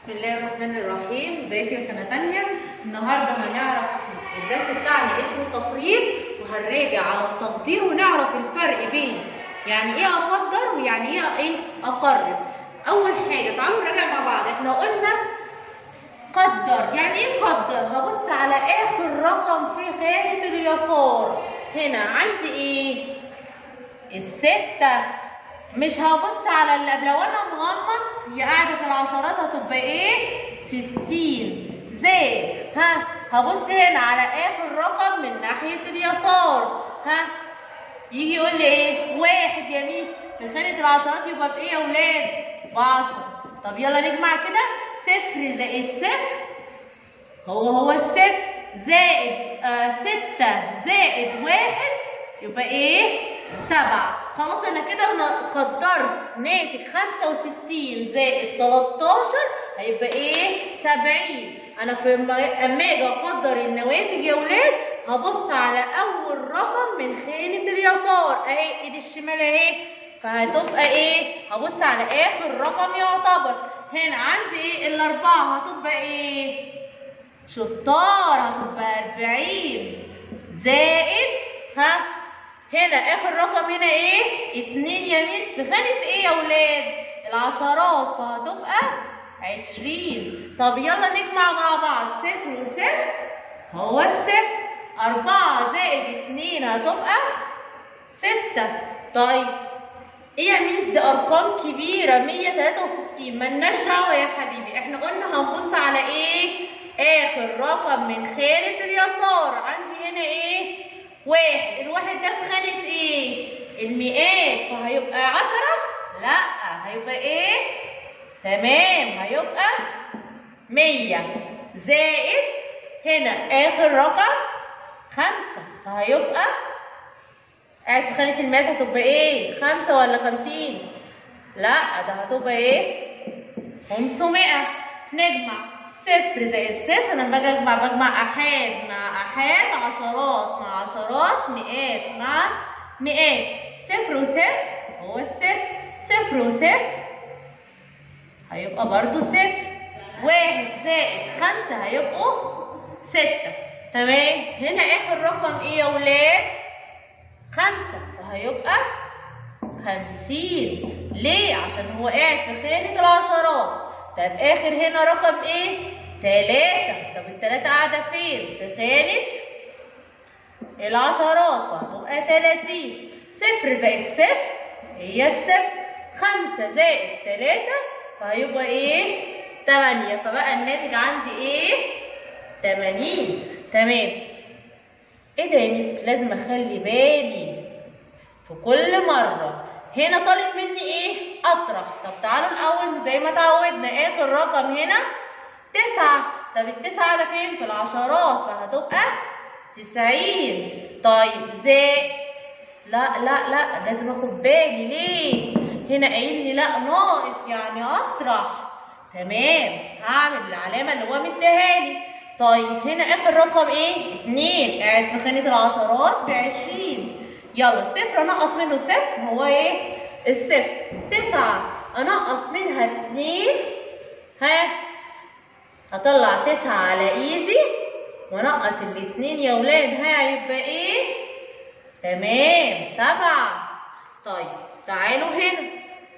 بسم الله الرحمن الرحيم ازيك يا سنه تانية النهارده هنعرف الدرس بتاعنا اسمه تقرير وهنراجع على التقدير ونعرف الفرق بين يعني ايه اقدر ويعني ايه ايه اقرر اول حاجه تعالوا نراجع مع بعض احنا قلنا قدر يعني ايه قدر هبص على اخر رقم في خانه اليسار هنا عندي ايه الستة مش هبص على اللي قبل لو انا مغمض هي قاعدة في العشرات هتبقى ايه؟ ستين زائد ها هبص هنا على اخر رقم من ناحية اليسار ها يجي يقول لي ايه؟ واحد يا ميس في خانة العشرات يبقى بايه يا ولاد؟ بعشرة طب يلا نجمع كده صفر زائد صفر هو هو الصفر زائد آه ستة زائد واحد يبقى ايه؟ سبعة خلاص انا كده انا قدرت ناتج خمسة وستين زائد تلاتاشر هيبقى ايه؟ سبعين انا في اما اجي اقدر النواتج يا ولاد هبص على اول رقم من خانة اليسار اهي ايد الشمال اهي فهتبقى ايه؟ هبص على اخر رقم يعتبر هنا عندي ايه؟ الاربعة هتبقى ايه؟ شطار هتبقى أربعين زائد ها هنا آخر رقم هنا إيه؟ اتنين يا ميس في خانة إيه يا ولاد؟ العشرات فهتبقى عشرين طب يلا نجمع مع بعض صفر وصفر هو الصفر أربعة زائد اتنين هتبقى ستة طيب ايه يا ميس دي ارقام كبيره 163 ملناش دعوه يا حبيبي احنا قلنا هنبص على ايه اخر رقم من خانه اليسار عندي هنا ايه واحد الواحد ده في خانه ايه المئات فهيبقى عشرة لا هيبقى ايه تمام هيبقى مية زائد هنا اخر رقم خمسة فهيبقى قاعد في خانة المئات هتبقى ايه؟ خمسة ولا خمسين؟ لا ده هتبقى ايه؟ خمسمائة نجمع صفر زائد صفر انا باجي اجمع بجمع احاد مع احاد عشرات مع عشرات مئات مع مئات صفر وصفر هو الصفر صفر وصفر هيبقى برضو صفر واحد زائد خمسة هيبقوا ستة تمام هنا اخر رقم ايه يا ولاد؟ خمسة فهيبقى خمسين ليه؟ عشان هو قاعد في خانة العشرات طب آخر هنا رقم إيه؟ تلاتة طب التلاتة قاعدة فين؟ في خانة العشرات فهتبقى تلاتين صفر زائد صفر هي الصفر خمسة زائد تلاتة فهيبقى إيه؟ تمانية فبقى الناتج عندي إيه؟ تمانين تمام ايه ده يا ميس لازم اخلي بالي في كل مره هنا طالب مني ايه اطرح طب تعالوا الاول زي ما اتعودنا اخر رقم هنا تسعة طب التسعة قاعدة فين في العشرات فهتبقى تسعين طيب زائد لا لا لا لازم اخد بالي ليه هنا قايل لي لا ناقص يعني اطرح تمام هعمل العلامة اللي هو مديهالي طيب هنا اخر رقم ايه؟ اتنين قاعد في خانة العشرات بعشرين يلا صفر انقص منه صفر هو ايه؟ الصفر تسعة انقص منها اتنين ها هطلع تسعة على ايدي وانقص الاتنين يا ولاد ها هيبقى ايه؟ تمام سبعة طيب تعالوا هنا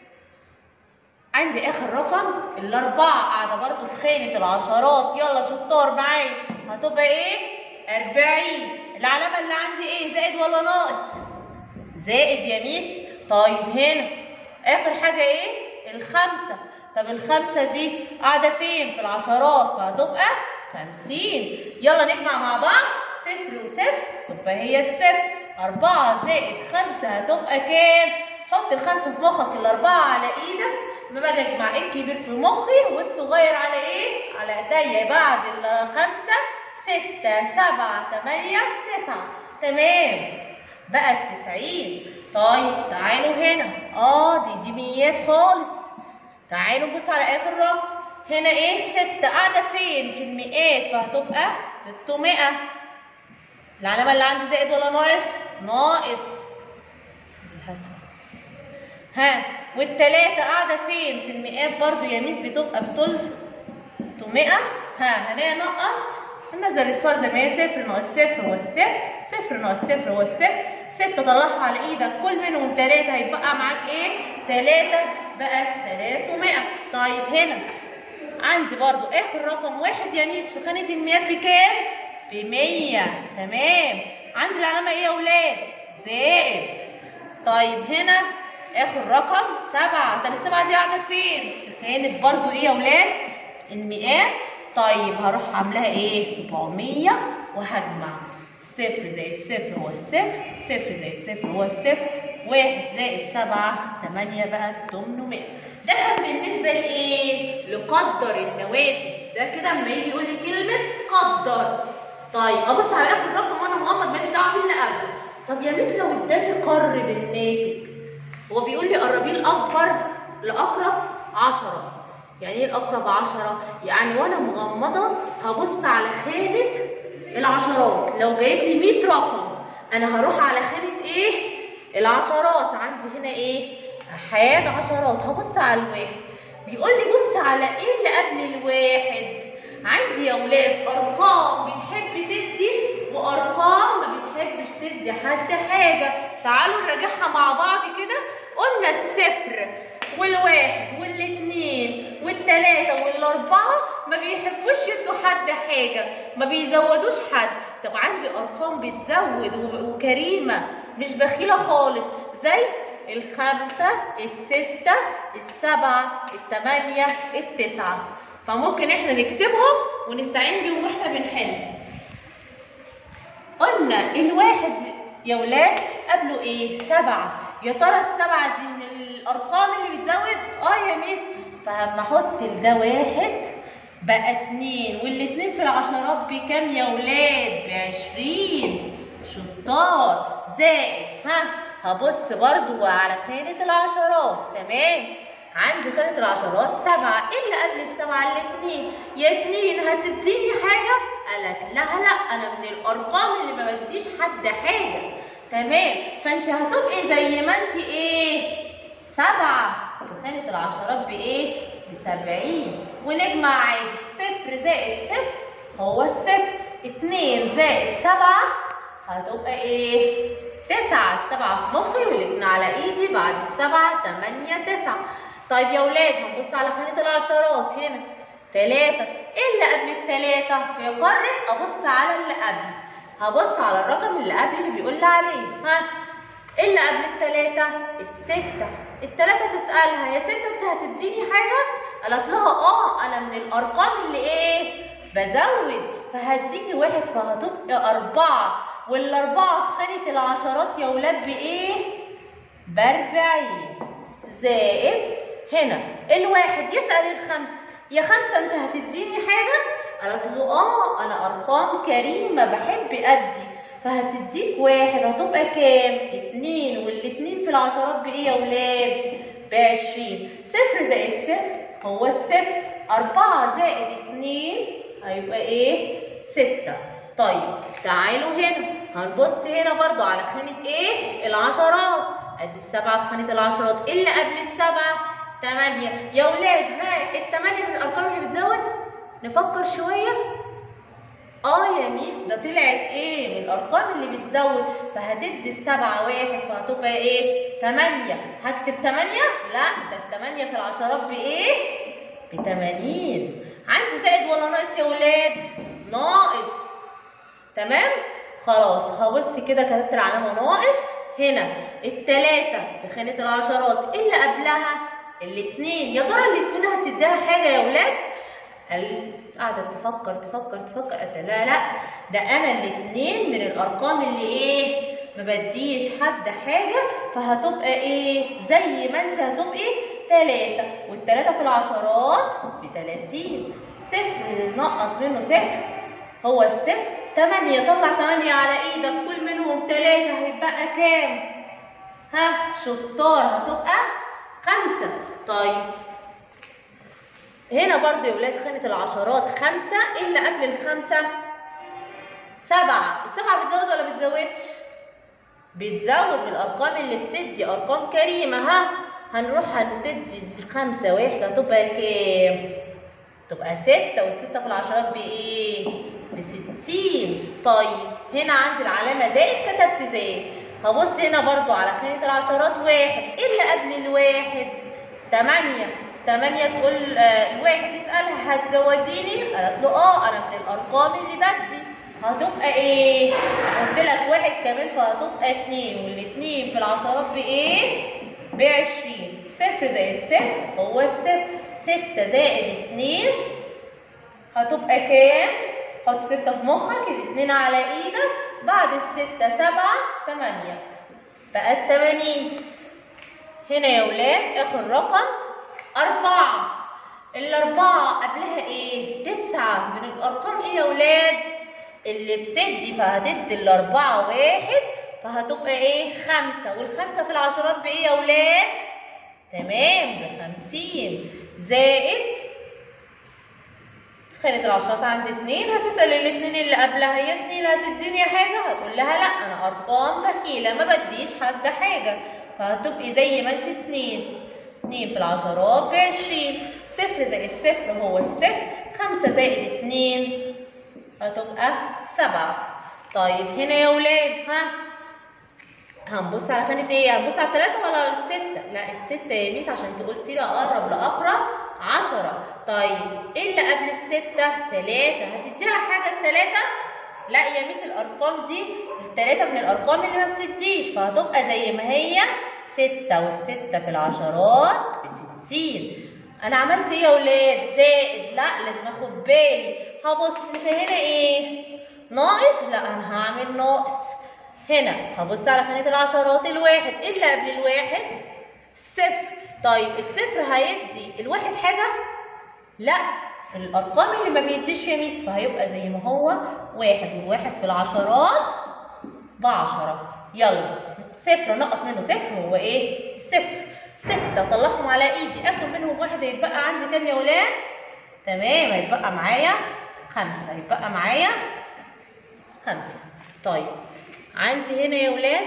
عندي اخر رقم الاربعه قاعده برضو في خانه العشرات يلا شطار معايا هتبقى ايه أربعين العلامه اللي عندي ايه زائد ولا ناقص زائد يا ميس طيب هنا اخر حاجه ايه الخمسه طب الخمسه دي قاعده فين في العشرات فهتبقى خمسين يلا نجمع مع بعض صفر وصفر تبقى هي الصفر أربعة زائد خمسة هتبقى كام؟ حط الخمسة في مخك الأربعة على إيدك ما باجي أجمع الكبير في مخي والصغير على إيه؟ على إيديا بعد الخمسة ستة سبعة تمانية تسعة تمام بقى التسعين طيب تعالوا هنا اه دي دي ميات خالص تعالوا نبص على آخر رقم هنا إيه؟ ستة قاعدة فين؟ في المئات فهتبقى ستمائة العلامة اللي عندي زائد ولا ناقص؟ ناقص الحسن ها والتلاتة قاعدة فين؟ في المئات برضو يا ميس بتبقى بتلت 600 ها هنا نقص ننزل الاصفار زي ما هي صفر ناقص صفر هو الصفر صفر ناقص صفر هو الصفر ستة طلعها على ايدك كل منهم تلاتة هيبقى معاك ايه؟ تلاتة بقت ثلاثمائة طيب هنا عندي برضو اخر رقم واحد يا ميس في خانة المئات بكام؟ بمية تمام عندي العلامة ايه يا ولاد؟ زائد طيب هنا اخر رقم سبعة طب السبعة دي قاعدة فين؟ في خانة برضو ايه يا ولاد؟ المئات طيب هروح عاملاها ايه؟ 700 وهجمع صفر زائد صفر هو الصفر صفر زائد صفر هو الصفر واحد زائد سبعة تمانية بقى تمنمية ده كان بالنسبة لإيه؟ لقدر النواتج ده كده اما يجي يقول لي كلمة قدر طيب أبص على آخر رقم وأنا مغمض ماليش دعوة باللي قبله طب يا مس لو اداني قرب الناتج هو بيقول لي قربيه الأكبر لأقرب عشرة يعني ايه الأقرب عشرة؟ يعني وأنا مغمضة هبص على خانة العشرات لو جايب لي 100 رقم أنا هروح على خانة إيه؟ العشرات عندي هنا إيه؟ أحاد عشرات هبص على الواحد بيقول لي بص على إيه اللي قبل الواحد عندي يا ولاد أرقام بتحب تدي وأرقام ما بتحبش تدي حد حاجة تعالوا نراجعها مع بعض كده قلنا الصفر والواحد والاثنين والتلاتة والأربعة ما بيحبوش يدوا حد حاجة ما بيزودوش حد طب عندي أرقام بتزود و- وكريمة مش بخيلة خالص زي الخمسة الستة السبعة التمانية التسعة فممكن احنا نكتبهم ونستعين بيهم واحنا بنحل قلنا الواحد يا ولاد قبله ايه؟ سبعة يا ترى السبعة دي من الأرقام اللي بتزود؟ اه يا ميس فلما احط ده واحد بقى اتنين والاتنين في العشرات بكام يا ولاد؟ بعشرين شطار زائد ها هبص برضو على خانة العشرات تمام عندي خانة العشرات سبعة ايه اللي قبل السبعة الاتنين يا اتنين هتديني حاجة قالت لها لا انا من الارقام اللي ما بديش حد حاجة تمام فانت هتبقي زي ما انت ايه سبعة في خانة العشرات بايه بسبعين ونجمع عادي صفر زائد صفر هو الصفر اتنين زائد سبعة هتبقى ايه تسعة السبعة في مخي والاتنين على ايدي بعد السبعة تمانية تسعة طيب يا ولاد هنبص على خانة العشرات هنا تلاتة ايه اللي قبل التلاتة في قارة ابص على اللي قبل هبص على الرقم اللي قبل اللي بيقول لي عليه ها ايه اللي قبل التلاتة الستة التلاتة تسألها يا ستة انت هتديني حاجة قالت لها اه انا من الارقام اللي ايه بزود فهديكي واحد فهتبقى أربعة والأربعة في خانة العشرات يا ولاد بإيه؟ بأربعين زائد هنا الواحد يسأل الخمسة يا خمسة أنت هتديني حاجة؟ قالت له آه أنا أرقام كريمة بحب أدي فهتديك واحد هتبقى كام؟ اتنين والاتنين في العشرات بإيه يا ولاد؟ بعشرين صفر زائد صفر هو الصفر أربعة زائد اتنين هيبقى إيه؟ ستة طيب تعالوا هنا هنبص هنا برضو على خانة إيه؟ العشرات أدي السبعة في خانة العشرات إيه اللي قبل السبعة؟ تمانية يا ولاد ها التمانية من الأرقام اللي بتزود نفكر شوية اه يا ميس ده طلعت ايه من الارقام اللي بتزود فهتدي السبعة واحد فهتبقى ايه تمانية هكتب تمانية لا ده التمانية في العشرات بايه بتمانين عندي زائد ولا ناقص يا ولاد ناقص تمام خلاص هبص كده كتبت العلامة ناقص هنا التلاتة في خانة العشرات اللي قبلها الاتنين يا ترى الاتنين هتديها حاجة يا ولاد قال- قعدت تفكر تفكر تفكر قالت لا لا ده انا الاتنين من الارقام اللي ايه ما بديش حد حاجه فهتبقى ايه زي ما انت هتبقي تلاتة والتلاتة في العشرات بتلاتين صفر نقص منه صفر هو الصفر تمانية طلع تمانية على ايدك كل منهم تلاتة هيبقى كام ها شطار هتبقى خمسة طيب هنا برضو يا ولاد خانة العشرات خمسة إيه اللي قبل الخمسة؟ سبعة السبعة بتزود ولا بتزودش؟ بتزود من الأرقام اللي بتدي أرقام كريمة ها هنروح هتدي الخمسة واحدة هتبقى كام؟ تبقى ستة والستة في العشرات بإيه؟ بستين طيب هنا عندي العلامة زائد كتبت زائد هبص هنا برضو على خانة العشرات واحد ايه اللي قبل الواحد؟ تمانية تمانية تقول آه الواحد يسألها هتزوديني؟ قالت له اه أنا من الأرقام اللي بدي هتبقى ايه؟ قلت لك واحد كمان فهتبقى اتنين والاتنين في العشرات بإيه؟ بعشرين صفر زائد صفر هو الصفر ستة زائد اتنين هتبقى كام؟ حط ستة في مخك الاتنين على ايدك بعد الستة سبعة تمانية بقت تمانين هنا يا ولاد اخر رقم أربعة الأربعة قبلها ايه؟ تسعة من الأرقام ايه يا ولاد؟ اللي بتدي فهتدي الأربعة واحد فهتبقى ايه؟ خمسة والخمسة في العشرات بايه يا ولاد؟ تمام بخمسين زائد خانة العشرات عندي اتنين هتسأل الاتنين اللي قبلها يا اتنين هتديني حاجة هتقول لها لا أنا أرقام بخيلة ما بديش حد حاجة فهتبقي زي ما انت اتنين اتنين في العشرات بعشرين صفر زائد صفر هو الصفر خمسة زائد اتنين هتبقى سبعة طيب هنا يا ولاد ها هنبص على خانة ايه؟ هنبص على التلاتة ولا على الستة؟ لا الستة يا ميس عشان تقول لي أقرب لأقرب عشرة طيب ايه اللي قبل الستة؟ تلاتة هتديها حاجة التلاتة؟ لا يا ميس الأرقام دي التلاتة من الأرقام اللي ما بتديش فهتبقى زي ما هي ستة والستة في العشرات بستين أنا عملت ايه يا ولاد؟ زائد لا لازم اخد بالي هبص انت هنا ايه؟ ناقص؟ لا أنا هعمل ناقص هنا هبص على خانة العشرات الواحد ايه اللي قبل الواحد؟ صفر طيب الصفر هيدي الواحد حاجة؟ لا الأرقام اللي ما بيديش يا ميس فهيبقى زي ما هو واحد والواحد في العشرات بعشرة يلا صفر نقص منه صفر هو ايه؟ صفر ستة طلعهم على ايدي اخد منهم واحد هيتبقى عندي كام يا ولاد؟ تمام هيتبقى معايا خمسة هيتبقى معايا خمسة طيب عندي هنا يا ولاد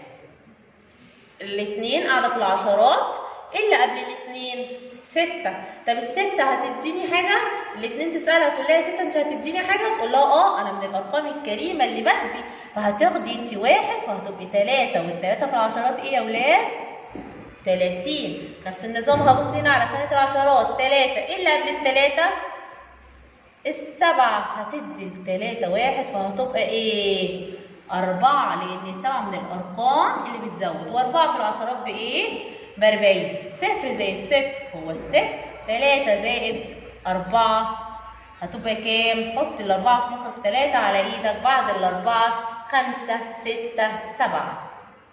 الاتنين قاعدة في العشرات ايه اللي قبل الاتنين؟ ستة طب الستة هتديني حاجة؟ الاتنين تسألها تقول لها يا ستة انت هتديني حاجة؟ تقول لها اه انا من الارقام الكريمة اللي بدي فهتاخدي انت واحد فهتبقي تلاتة والتلاتة في العشرات ايه يا ولاد؟ تلاتين نفس النظام هبص هنا على خانة العشرات تلاتة ايه اللي قبل التلاتة؟ السبعة هتدي التلاتة واحد فهتبقى ايه؟ أربعة لأن السبعة من الأرقام اللي بتزود وأربعة في العشرات بإيه؟ بأربعين صفر زائد صفر هو الصفر تلاتة زائد أربعة هتبقى كام؟ حط الأربعة في مخرج تلاتة على إيدك بعد الأربعة خمسة ستة سبعة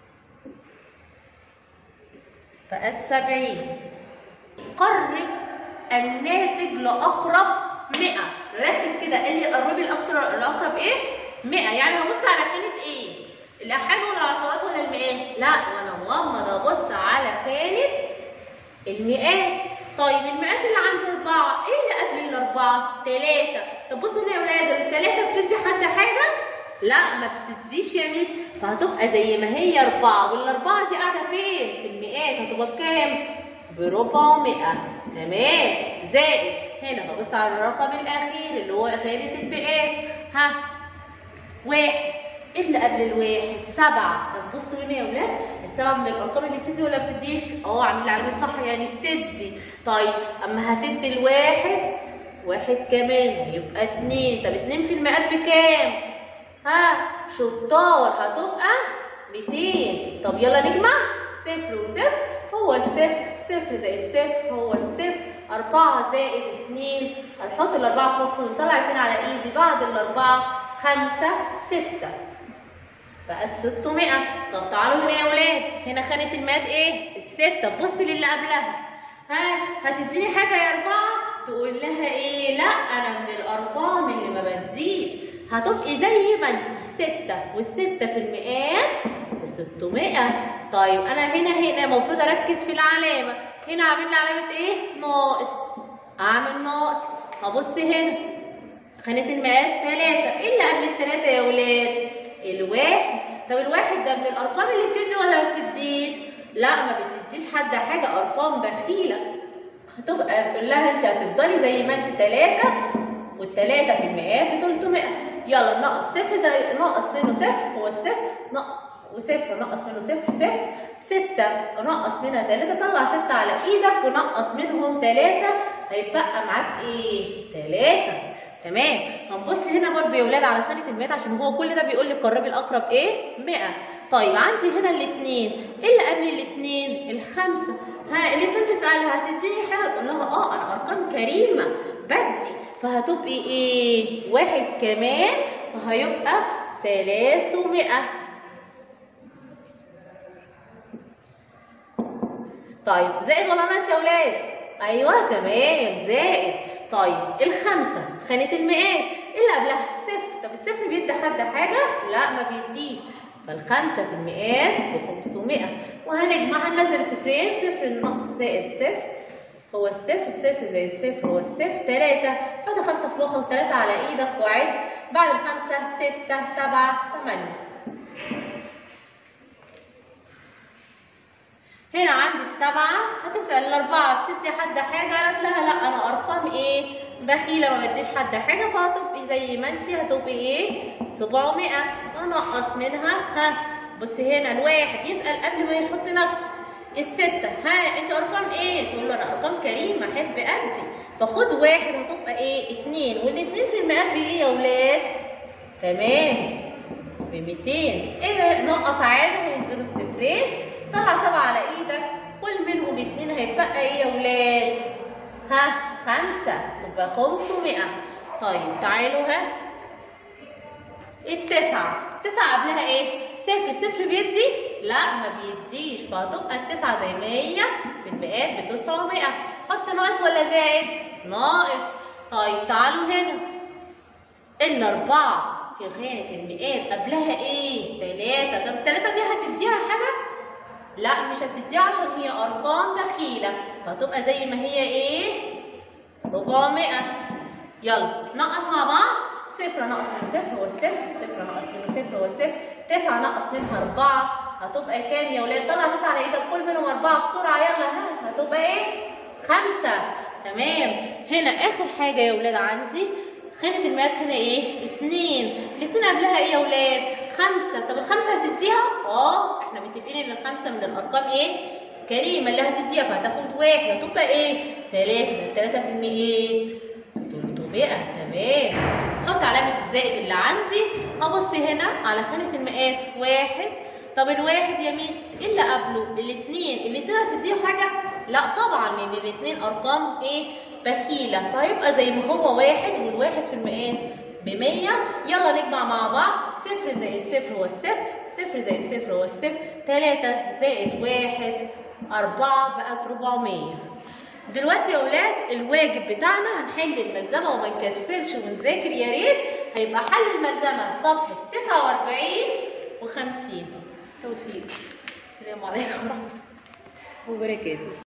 بقت سبعين قرب الناتج لأقرب مئة ركز كده قال لي قربي الأقرب الأقرب إيه؟ 100 يعني هبص على خانة ايه؟ الأحاد ولا العشرات ولا المئات؟ لا وأنا مغمض أبص على خانة المئات طيب المئات اللي عندي أربعة إيه اللي قبل الأربعة؟ تلاتة طب بصوا هنا يا ولاد التلاتة بتدي حد حاجة؟ لا ما بتديش يا ميس فهتبقى زي ما هي أربعة والأربعة دي قاعدة فين؟ في المئات هتبقى بكام؟ بربعمية تمام زائد هنا ببص على الرقم الأخير اللي هو خانة المئات ها واحد ايه اللي قبل الواحد؟ سبعة طب بصوا هنا يا ولاد السبعة من الأرقام اللي بتدي ولا بتديش؟ اه عاملين علامة صح يعني بتدي طيب أما هتدي الواحد واحد كمان يبقى اتنين طب اتنين في المئات بكام؟ ها شطار هتبقى 200 طب يلا نجمع صفر وصفر هو الصفر صفر زائد صفر هو الصفر أربعة زائد اتنين هنحط الأربعة في مخي ونطلع اتنين على إيدي بعد الأربعة خمسة ستة بقت 600 طب تعالوا هنا يا ولاد هنا خانة المئات ايه؟ الستة بص للي قبلها ها هتديني حاجة يا أربعة تقول لها ايه؟ لا أنا من الأرقام اللي ما بديش هتبقي زي ما انت ستة والستة في المئات بستمائة طيب أنا هنا هنا المفروض أركز في العلامة هنا عامل لي علامة ايه؟ ناقص أعمل ناقص هبص هنا خانة المئات تلاتة ايه اللي قبل التلاتة يا ولاد؟ الواحد طب الواحد ده من الأرقام اللي بتدي ولا ما بتديش؟ لا ما بتديش حد حاجة أرقام بخيلة هتبقى تقول لها انت هتفضلي زي ما انت ثلاثة والثلاثة في المئات ب 300 يلا ناقص صفر ده ناقص منه صفر هو الصفر ناقص وصفر ناقص منه صفر صفر ستة ناقص منها تلاتة طلع ستة على ايدك ونقص منهم تلاتة هيبقى معاك ايه؟ تلاتة تمام هنبص هنا برضو يا ولاد على خانة المئات عشان هو كل ده بيقول لي قربي الأقرب ايه؟ 100 طيب عندي هنا الاثنين ايه اللي قبل الاثنين؟ الخمسة ها الاثنين تسألها هتديني حاجة تقول لها اه أنا أرقام كريمة بدي فهتبقي ايه؟ واحد كمان فهيبقى ثلاثمائة طيب زائد ولا ناقص يا ولاد؟ ايوه تمام زائد طيب الخمسه خانه المئات اللي قبلها الصفر طب الصفر بيدي حد حاجه؟ لا ما بيديش فالخمسه في المئات ب 500 وهنجمع هننزل صفرين صفر زائد صفر هو الصفر صفر زائد صفر هو الصفر تلاتة حط الخمسة في مخك تلاتة على ايدك وعد بعد الخمسة ستة سبعة تمانية هنا عندي السبعة هتسأل الأربعة بتدي حد حاجة قالت لها لا أنا أرقام إيه بخيلة ما بديش حد حاجة فهتبقي زي ما أنت هتبقي إيه 700 أنقص منها ها بص هنا الواحد يسأل قبل ما يحط نفسه الستة ها أنت أرقام إيه؟ تقول له أنا أرقام كريمة أحب أدي فخد واحد هتبقى إيه؟ اتنين والاتنين في المئات بإيه يا ولاد؟ تمام ب 200 إيه نقص عادي هينزلوا الصفرين طلع سبعة على ايدك كل منهم اتنين هيتبقى ايه يا ولاد؟ ها خمسة تبقى خمسمائة طيب تعالوا ها التسعة التسعة قبلها ايه؟ صفر صفر بيدي؟ لا ما بيديش فهتبقى التسعة زي ما هي في المئات ب 900 حط ناقص ولا زائد؟ ناقص طيب تعالوا هنا الأربعة في خانة المئات قبلها ايه؟ تلاتة طب التلاتة دي هتديها حاجة؟ لا مش هتديها عشان هي ارقام بخيله فهتبقى زي ما هي ايه 400 يلا نقص مع بعض صفر ناقص من صفر هو الصفر صفر ناقص من صفر هو الصفر تسعة ناقص منها أربعة هتبقى كام يا ولاد؟ طلع تسعة على إيدك كل منهم أربعة بسرعة يلا ها هتبقى إيه؟ خمسة تمام هنا آخر حاجة يا ولاد عندي خانة المئات هنا ايه؟ اتنين، الاتنين قبلها ايه يا ولاد؟ خمسة، طب الخمسة هتديها؟ اه احنا متفقين ان الخمسة من الأرقام ايه؟ كريمة اللي هتديها فهتاخد واحد هتبقى ايه؟ تلاتة، التلاتة في المئات تلتمية تمام حط علامة الزائد اللي عندي هبص هنا على خانة المئات واحد طب الواحد يا ميس ايه اللي قبله؟ الاتنين، الاتنين هتديه حاجة؟ لا طبعا لأن الاتنين أرقام ايه؟ بخيلة فهيبقى زي ما هو واحد والواحد في المئات بمية يلا نجمع مع بعض صفر زائد صفر هو الصفر صفر زائد صفر هو الصفر تلاتة زائد واحد أربعة بقت ربعمية دلوقتي يا ولاد الواجب بتاعنا هنحل الملزمة وما نكسلش ونذاكر يا ريت هيبقى حل الملزمة صفحة 49 و50 توفيق السلام عليكم ورحمة الله وبركاته